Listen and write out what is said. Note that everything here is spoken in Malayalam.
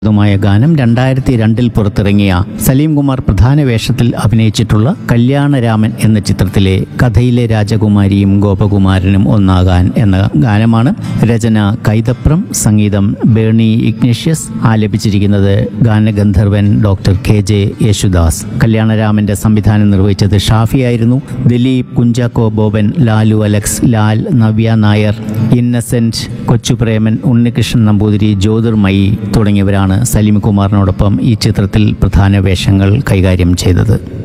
മായ ഗാനം രണ്ടായിരത്തി രണ്ടിൽ പുറത്തിറങ്ങിയ സലീം കുമാർ പ്രധാന വേഷത്തിൽ അഭിനയിച്ചിട്ടുള്ള കല്യാണരാമൻ എന്ന ചിത്രത്തിലെ കഥയിലെ രാജകുമാരിയും ഗോപകുമാരനും ഒന്നാകാൻ എന്ന ഗാനമാണ് രചന കൈതപ്രം സംഗീതം ബേണി ഇഗ്നേഷ്യസ് ആലപിച്ചിരിക്കുന്നത് ഗാനഗന്ധർവൻ ഡോക്ടർ കെ ജെ യേശുദാസ് കല്യാണരാമന്റെ സംവിധാനം നിർവഹിച്ചത് ഷാഫിയായിരുന്നു ദിലീപ് കുഞ്ചാക്കോ ബോബൻ ലാലു അലക്സ് ലാൽ നവ്യ നായർ ഇന്നസെന്റ് കൊച്ചുപ്രേമൻ ഉണ്ണികൃഷ്ണൻ നമ്പൂതിരി ജ്യോതിർമയി തുടങ്ങിയവരാണ് സലീം കുമാറിനോടൊപ്പം ഈ ചിത്രത്തിൽ പ്രധാന വേഷങ്ങൾ കൈകാര്യം ചെയ്തത്